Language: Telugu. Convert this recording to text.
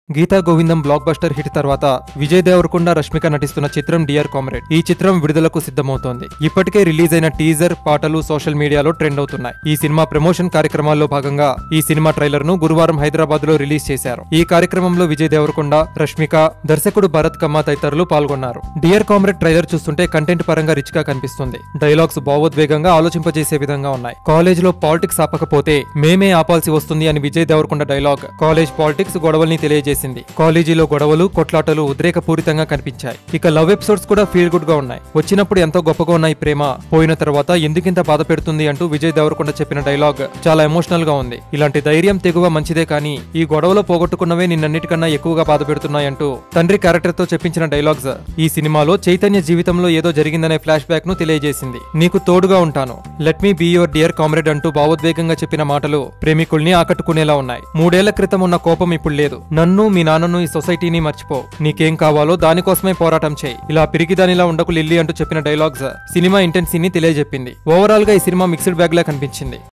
Gita Govindam blockbuster hit తర్వాత విజయ్ దేవరకొండ రష్మిక నటిస్తున్న చిత్రం డియర్ కామ్రేడ్ ఈ చిత్రం విడుదలకు సిద్ధమవుతోంది ఇప్పటికే రిలీజ్ అయిన టీజర్ పాటలు సోషల్ మీడియాలో ట్రెండ్ అవుతున్నాయి ఈ సినిమా ప్రమోషన్ కార్యక్రమాల్లో భాగంగా ఈ సినిమా ట్రైలర్ ను గురువారం హైదరాబాద్ లో రిలీజ్ చేశారు ఈ కార్యక్రమంలో విజయ్ దేవరకొండ రష్మిక దర్శకుడు భరత్ కమ్మ తదితరులు పాల్గొన్నారు డియర్ కామ్రేడ్ ట్రైలర్ చూస్తుంటే కంటెంట్ పరంగా రిచ్ గా కనిపిస్తుంది డైలాగ్స్ భావోద్వేగంగా ఆలోచింపజేసే విధంగా ఉన్నాయి కాలేజ్ లో పాలిటిక్స్ ఆపకపోతే మేమే ఆపాల్సి వస్తుంది అని Vijay Deverakonda dialogue college politics గొడవల్ని తెలియజేసింది కాలేజీలో గొడవలు కొట్లాటలు ఉద్రేకపూరితంగా కనిపించాయి ఇక లవ్ ఎపిసోడ్స్ కూడా ఫీల్ గుడ్ గా ఉన్నాయి వచ్చినప్పుడు ఎంతో గొప్పగా ఉన్న ఈ ప్రేమ పోయిన తర్వాత ఎందుకింత బాధ పెడుతుంది అంటూ విజయ్ దేవరకొండ చెప్పిన డైలాగ్ చాలా ఎమోషనల్ గా ఉంది ఇలాంటి ధైర్యం తెగువ మంచిదే కానీ ఈ గొడవలో పోగొట్టుకున్నవే నిన్నన్నిటికన్నా ఎక్కువగా బాధ పెడుతున్నాయంటూ తండ్రి క్యారెక్టర్ తో చెప్పించిన డైలాగ్స్ ఈ సినిమాలో చైతన్య జీవితంలో ఏదో జరిగిందనే ఫ్లాష్ బ్యాక్ ను తెలియజేసింది నీకు తోడుగా ఉంటాను let me be your dear comrade అంటూ భావోద్వేగంగా చెప్పిన మాటలు ప్రేమికుల్ని ఆకట్టుకునేలా ఉన్నాయి మూడేళ్ల క్రితం ఉన్న కోపం ఇప్పుడు లేదు నన్ను మీ నాన్నను ఈ సొసైటీని మర్చిపో నీకేం కావాలో దానికోసమే పోరాటం చేయి ఇలా పిరికిదానిలా ఉండకు లిల్లీ అంటూ చెప్పిన డైలాగ్స్ సినిమా ఇంటెన్సీని తెలియజెప్పింది ఓవరాల్ గా ఈ సినిమా మిక్స్డ్ బ్యాగ్ లా కనిపించింది